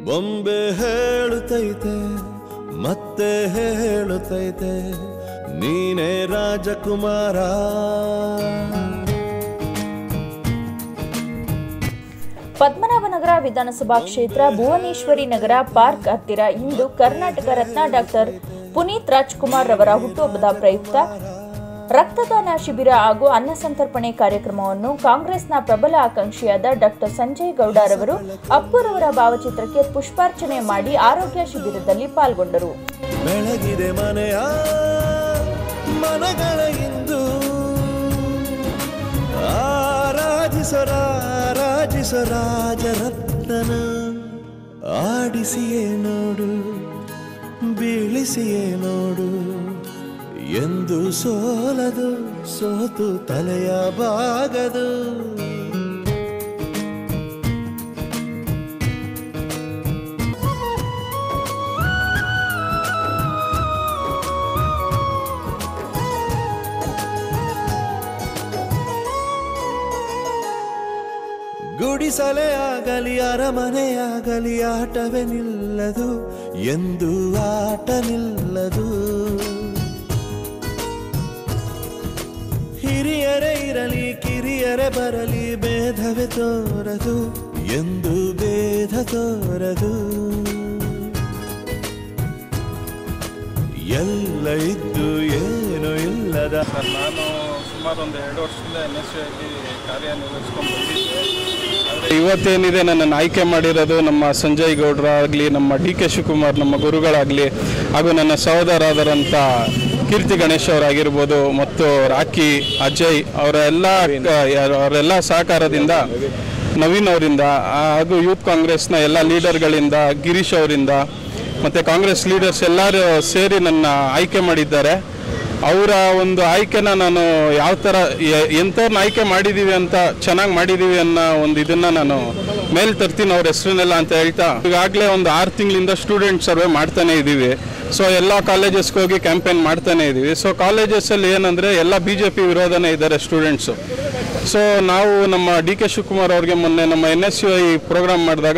ಬೊಂಬೆ ಹೇಳುತ್ತೈತೆ ಮತ್ತೆ ಹೇಳುತ್ತೈತೆ ನೀನೇ ರಾಜಕುಮಾರ ಪದ್ಮನಾಭನಗರ ವಿಧಾನಸಭಾ ಕ್ಷೇತ್ರ ಭುವನೇಶ್ವರಿ ನಗರ ಪಾರ್ಕ್ ಹತ್ತಿರ ಇಂದು ಕರ್ನಾಟಕ ರತ್ನ ಡಾಕ್ಟರ್ ಪುನೀತ್ ರಾಜ್ಕುಮಾರ್ ರವರ ಹುಟ್ಟುಹಬ್ಬದ ಪ್ರಯುಕ್ತ ರಕ್ತದಾನ ಶಿಬಿರ ಹಾಗೂ ಅನ್ನ ಸಂತರ್ಪಣೆ ಕಾರ್ಯಕ್ರಮವನ್ನು ಕಾಂಗ್ರೆಸ್ನ ಪ್ರಬಲ ಆಕಾಂಕ್ಷಿಯಾದ ಡಾಕ್ಟರ್ ಸಂಜಯ್ ಗೌಡರವರು ಅಪ್ಪುರವರ ಭಾವಚಿತ್ರಕ್ಕೆ ಪುಷ್ಪಾರ್ಚನೆ ಮಾಡಿ ಆರೋಗ್ಯ ಶಿಬಿರದಲ್ಲಿ ಪಾಲ್ಗೊಂಡರು ಬೆಳಗಿದೆ ಮನೆಯ ಮನಗಳ ಇಂದು ಆರಾಧಿಸರಾರಾಜಿಸ ರಾಜರತ್ನನ ಆಡಿಸಿಯೇ ನೋಡು ಬೀಳಿಸಿಯೇ ನೋಡು ಎಂದು ಸೋಲದು ಸೋತು ತಲೆಯ ಬಾಗದು ಗುಡಿಸಲೇ ಆಗಲಿ ಅರಮನೆಯಾಗಲಿ ಆಟವೇ ನಿಲ್ಲದು ಎಂದು ಆಟ ನಿಲ್ಲದು ಹಿರಿಯರೇ ಇರಲಿ ಕಿರಿಯರೇ ಬರಲಿ ಭೇದವೇ ತೋರದು ಎಂದು ಭೇದ ತೋರದು ಎಲ್ಲ ಇದ್ದು ಏನು ಇಲ್ಲದ ಸರ್ ನಾನು ಸುಮಾರು ಒಂದು ಎರಡು ವರ್ಷದಿಂದ ಎನ್ ಎಸ್ ಆಗಿ ಕಾರ್ಯನಿರ್ವಹಿಸ್ಕೊಂಡು ಬಂದಿದ್ದೆ ಆದರೆ ಇವತ್ತೇನಿದೆ ನನ್ನನ್ನು ಆಯ್ಕೆ ಮಾಡಿರೋದು ನಮ್ಮ ಸಂಜಯ್ ಗೌಡ್ರ ಆಗಲಿ ನಮ್ಮ ಡಿ ಕೆ ಶಿವಕುಮಾರ್ ನಮ್ಮ ಗುರುಗಳಾಗಲಿ ಹಾಗೂ ನನ್ನ ಸಹೋದರಾದರಂಥ ಕೀರ್ತಿ ಗಣೇಶ್ ಅವರಾಗಿರ್ಬೋದು ಮತ್ತು ರಾಕಿ ಅಜಯ್ ಅವರ ಎಲ್ಲ ಅವರೆಲ್ಲ ಸಹಕಾರದಿಂದ ನವೀನ್ ಅವರಿಂದ ಹಾಗೂ ಯೂತ್ ಕಾಂಗ್ರೆಸ್ನ ಎಲ್ಲ ಲೀಡರ್ಗಳಿಂದ ಗಿರೀಶ್ ಅವರಿಂದ ಮತ್ತು ಕಾಂಗ್ರೆಸ್ ಲೀಡರ್ಸ್ ಎಲ್ಲರೂ ಸೇರಿ ನನ್ನ ಆಯ್ಕೆ ಮಾಡಿದ್ದಾರೆ ಅವರ ಒಂದು ಆಯ್ಕೆನ ನಾನು ಯಾವ ಥರ ಎ- ಎಂಥವ್ರನ್ನ ಆಯ್ಕೆ ಮಾಡಿದ್ದೀವಿ ಅಂತ ಚೆನ್ನಾಗಿ ಮಾಡಿದ್ದೀವಿ ಅನ್ನೋ ಒಂದು ಇದನ್ನು ನಾನು ಮೇಲ್ ತರ್ತೀನಿ ಅವ್ರ ಹೆಸರನ್ನೆಲ್ಲ ಅಂತ ಹೇಳ್ತಾ ಈಗಾಗಲೇ ಒಂದು ಆರು ತಿಂಗಳಿಂದ ಸ್ಟೂಡೆಂಟ್ ಸರ್ವೆ ಮಾಡ್ತಾನೆ ಇದ್ದೀವಿ ಸೊ ಎಲ್ಲ ಕಾಲೇಜಸ್ಗೆ ಹೋಗಿ ಕ್ಯಾಂಪೇನ್ ಮಾಡ್ತಾನೆ ಇದ್ದೀವಿ ಸೊ ಕಾಲೇಜಸ್ಸಲ್ಲಿ ಏನಂದರೆ ಎಲ್ಲ ಬಿ ಜೆ ಪಿ ವಿರೋಧನೇ ಇದ್ದಾರೆ ಸ್ಟೂಡೆಂಟ್ಸು ಸೊ ನಾವು ನಮ್ಮ ಡಿ ಕೆ ಶಿವಕುಮಾರ್ ಅವ್ರಿಗೆ ಮೊನ್ನೆ ನಮ್ಮ N S U I program ಮಾಡಿದಾಗ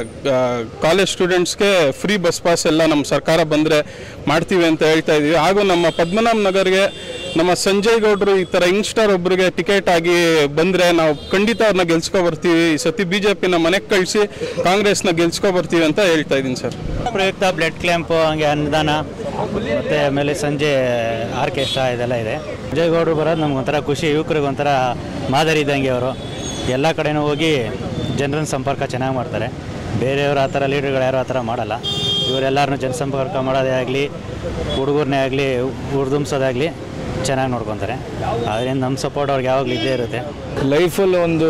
ಕಾಲೇಜ್ ಸ್ಟೂಡೆಂಟ್ಸ್ಗೆ ಫ್ರೀ ಬಸ್ ಪಾಸ್ ಎಲ್ಲ ನಮ್ಮ ಸರ್ಕಾರ ಬಂದರೆ ಮಾಡ್ತೀವಿ ಅಂತ ಹೇಳ್ತಾ ಇದ್ದೀವಿ ಹಾಗೂ ನಮ್ಮ ಪದ್ಮನಾಭ ನಗರ್ಗೆ ನಮ್ಮ ಸಂಜಯ್ ಗೌಡ್ರು ಈ ಥರ ಯಂಗ್ಸ್ಟರ್ ಒಬ್ಬರಿಗೆ ಟಿಕೆಟ್ ಆಗಿ ಬಂದರೆ ನಾವು ಖಂಡಿತ ಅವ್ರನ್ನ ಗೆಲ್ಸ್ಕೊ ಬರ್ತೀವಿ ಈ ಸತಿ ಬಿ ಜೆ ಪಿನ ಮನೆಗೆ ಕಳಿಸಿ ಕಾಂಗ್ರೆಸ್ನ ಗೆಲ್ಸ್ಕೊ ಬರ್ತೀವಿ ಅಂತ ಹೇಳ್ತಾ ಇದ್ದೀನಿ ಸರ್ ಪ್ರಯುಕ್ತ ಬ್ಲಡ್ ಕ್ಯಾಂಪು ಹಂಗೆ ಅನ್ನದಾನ ಮತ್ತು ಆಮೇಲೆ ಸಂಜೆ ಆರ್ಕೆಸ್ಟ್ರಾ ಇದೆಲ್ಲ ಇದೆ ವಿಜಯಗೌಡರು ಬರೋದು ನಮ್ಗೊಂಥರ ಖುಷಿ ಯುವಕರಿಗೆ ಒಂಥರ ಮಾದರಿ ಇದ್ದಂಗೆ ಅವರು ಎಲ್ಲ ಕಡೆನೂ ಹೋಗಿ ಜನರನ್ನ ಸಂಪರ್ಕ ಚೆನ್ನಾಗಿ ಮಾಡ್ತಾರೆ ಬೇರೆಯವರು ಆ ಥರ ಲೀಡರ್ಗಳು ಯಾರು ಆ ಥರ ಮಾಡಲ್ಲ ಇವರೆಲ್ಲರನ್ನೂ ಜನಸಂಪರ್ಕ ಮಾಡೋದೇ ಆಗಲಿ ಹುಡುಗರನ್ನೇ ಆಗಲಿ ಹುರಿದುಂಬಿಸೋದಾಗಲಿ ಚೆನ್ನಾಗಿ ನೋಡ್ಕೊತಾರೆ ಅದರಿಂದ ನಮ್ಮ ಸಪೋರ್ಟ್ ಅವ್ರಿಗೆ ಯಾವಾಗಲೂ ಇದ್ದೇ ಇರುತ್ತೆ ಲೈಫಲ್ಲಿ ಒಂದು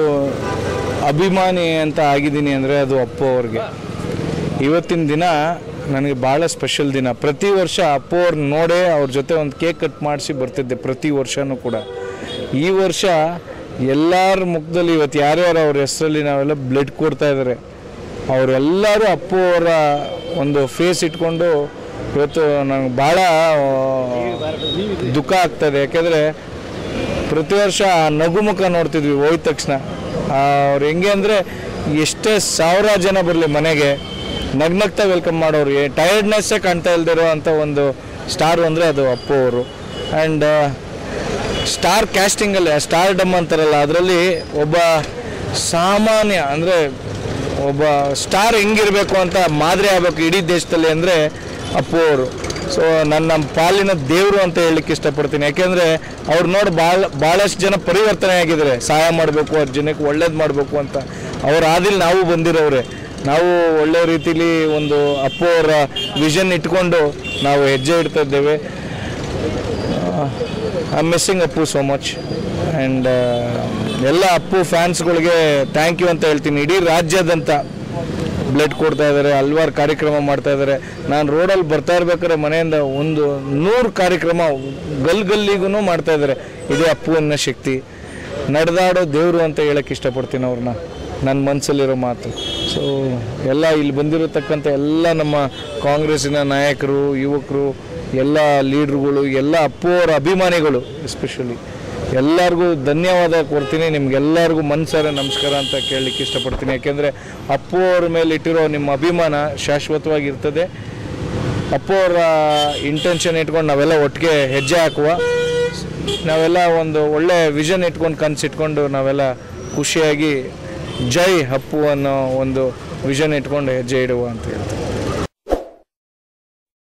ಅಭಿಮಾನಿ ಅಂತ ಆಗಿದ್ದೀನಿ ಅಂದರೆ ಅದು ಅಪ್ಪು ಅವ್ರಿಗೆ ಇವತ್ತಿನ ದಿನ ನನಗೆ ಭಾಳ ಸ್ಪೆಷಲ್ ದಿನ ಪ್ರತಿ ವರ್ಷ ಅಪ್ಪು ಅವ್ರನ್ನ ನೋಡೇ ಅವ್ರ ಜೊತೆ ಒಂದು ಕೇಕ್ ಕಟ್ ಮಾಡಿಸಿ ಬರ್ತಿದ್ದೆ ಪ್ರತಿ ವರ್ಷವೂ ಕೂಡ ಈ ವರ್ಷ ಎಲ್ಲರ ಮುಖದಲ್ಲಿ ಇವತ್ತು ಯಾರ್ಯಾರು ಅವ್ರ ಹೆಸರಲ್ಲಿ ನಾವೆಲ್ಲ ಬ್ಲಡ್ ಕೊಡ್ತಾ ಇದ್ದಾರೆ ಅವರೆಲ್ಲರೂ ಅಪ್ಪು ಅವರ ಒಂದು ಫೇಸ್ ಇಟ್ಕೊಂಡು ಇವತ್ತು ನನಗೆ ಭಾಳ ದುಃಖ ಆಗ್ತದೆ ಯಾಕೆಂದರೆ ಪ್ರತಿ ವರ್ಷ ಆ ನಗುಮುಖ ನೋಡ್ತಿದ್ವಿ ಹೋಯ್ದ ತಕ್ಷಣ ಅವ್ರು ಹೆಂಗೆ ಅಂದರೆ ಎಷ್ಟೇ ಸಾವಿರ ಜನ ಬರಲಿ ಮನೆಗೆ ನಗ್ನಗ್ತಾ ವೆಲ್ಕಮ್ ಮಾಡೋರು ಟಯರ್ಡ್ನೆಸ್ಸೇ ಕಾಣ್ತಾ ಇಲ್ದಿರೋ ಅಂಥ ಒಂದು ಸ್ಟಾರ್ ಅಂದರೆ ಅದು ಅಪ್ಪು ಅವರು ಆ್ಯಂಡ್ ಸ್ಟಾರ್ ಕ್ಯಾಸ್ಟಿಂಗಲ್ಲಿ ಸ್ಟಾರ್ ಡಮ್ ಅಂತಾರಲ್ಲ ಅದರಲ್ಲಿ ಒಬ್ಬ ಸಾಮಾನ್ಯ ಅಂದರೆ ಒಬ್ಬ ಸ್ಟಾರ್ ಹೆಂಗಿರಬೇಕು ಅಂತ ಮಾದರಿ ಆಗಬೇಕು ಇಡೀ ದೇಶದಲ್ಲಿ ಅಂದರೆ ಅಪ್ಪು ಅವರು ಸೊ ನನ್ನ ಪಾಲಿನ ದೇವರು ಅಂತ ಹೇಳಲಿಕ್ಕೆ ಇಷ್ಟಪಡ್ತೀನಿ ಯಾಕೆಂದರೆ ಅವ್ರು ನೋಡಿ ಭಾಳ ಭಾಳಷ್ಟು ಜನ ಪರಿವರ್ತನೆ ಆಗಿದ್ದಾರೆ ಸಹಾಯ ಮಾಡಬೇಕು ಹತ್ತು ಜನಕ್ಕೆ ಒಳ್ಳೇದು ಮಾಡಬೇಕು ಅಂತ ಅವ್ರ ಆದಿಲ್ ನಾವು ಬಂದಿರೋರೆ ನಾವು ಒಳ್ಳೆ ರೀತಿಲಿ ಒಂದು ಅಪ್ಪು ಅವರ ವಿಷನ್ ಇಟ್ಕೊಂಡು ನಾವು ಹೆಜ್ಜೆ ಇಡ್ತಾ ಇದ್ದೇವೆ I missing Appu so much and ಎಲ್ಲ ಅಪ್ಪು ಫ್ಯಾನ್ಸ್ಗಳಿಗೆ ಥ್ಯಾಂಕ್ ಯು ಅಂತ ಹೇಳ್ತೀನಿ ಇಡೀ ರಾಜ್ಯಾದ್ಯಂತ ಬ್ಲಡ್ ಕೊಡ್ತಾ ಇದ್ದಾರೆ ಹಲ್ವಾರು ಕಾರ್ಯಕ್ರಮ ಮಾಡ್ತಾ ಇದ್ದಾರೆ ನಾನು ರೋಡಲ್ಲಿ ಬರ್ತಾ ಇರ್ಬೇಕಾದ್ರೆ ಮನೆಯಿಂದ ಒಂದು ನೂರು ಕಾರ್ಯಕ್ರಮ ಗಲ್ ಗಲ್ಲಿಗೂ ಮಾಡ್ತಾ ಇದ್ದಾರೆ ಇದೇ ಅಪ್ಪು ಅನ್ನೋ ಶಕ್ತಿ ನಡೆದಾಡೋ ದೇವರು ಅಂತ ಹೇಳಕ್ಕೆ ಇಷ್ಟಪಡ್ತೀನಿ ಅವ್ರನ್ನ ನನ್ನ ಮನಸ್ಸಲ್ಲಿರೋ ಮಾತು ಸೊ ಎಲ್ಲ ಇಲ್ಲಿ ಬಂದಿರತಕ್ಕಂಥ ಎಲ್ಲ ನಮ್ಮ ಕಾಂಗ್ರೆಸ್ಸಿನ ನಾಯಕರು ಯುವಕರು ಎಲ್ಲ ಲೀಡ್ರುಗಳು ಎಲ್ಲ ಅಪ್ಪು ಅವರ ಅಭಿಮಾನಿಗಳು ಎಸ್ಪೆಷಲಿ ಎಲ್ಲರಿಗೂ ಧನ್ಯವಾದ ಕೊಡ್ತೀನಿ ನಿಮ್ಗೆಲ್ಲರಿಗೂ ಮನ್ಸಾರೆ ನಮಸ್ಕಾರ ಅಂತ ಕೇಳಲಿಕ್ಕೆ ಇಷ್ಟಪಡ್ತೀನಿ ಯಾಕೆಂದರೆ ಅಪ್ಪು ಅವ್ರ ಮೇಲೆ ಇಟ್ಟಿರೋ ನಿಮ್ಮ ಅಭಿಮಾನ ಶಾಶ್ವತವಾಗಿರ್ತದೆ ಅಪ್ಪು ಅವರ ಇಂಟೆನ್ಷನ್ ಇಟ್ಕೊಂಡು ನಾವೆಲ್ಲ ಒಟ್ಟಿಗೆ ಹೆಜ್ಜೆ ಹಾಕುವ ನಾವೆಲ್ಲ ಒಂದು ಒಳ್ಳೆ ವಿಷನ್ ಇಟ್ಕೊಂಡು ಕನಸು ಇಟ್ಕೊಂಡು ನಾವೆಲ್ಲ ಖುಷಿಯಾಗಿ ಜೈ ಅಪ್ಪು ಅನ್ನೋ ಒಂದು ವಿಷನ್ ಇಟ್ಕೊಂಡು ಹೆಜ್ಜೆ ಇಡುವ ಅಂತ ಹೇಳ್ತೀನಿ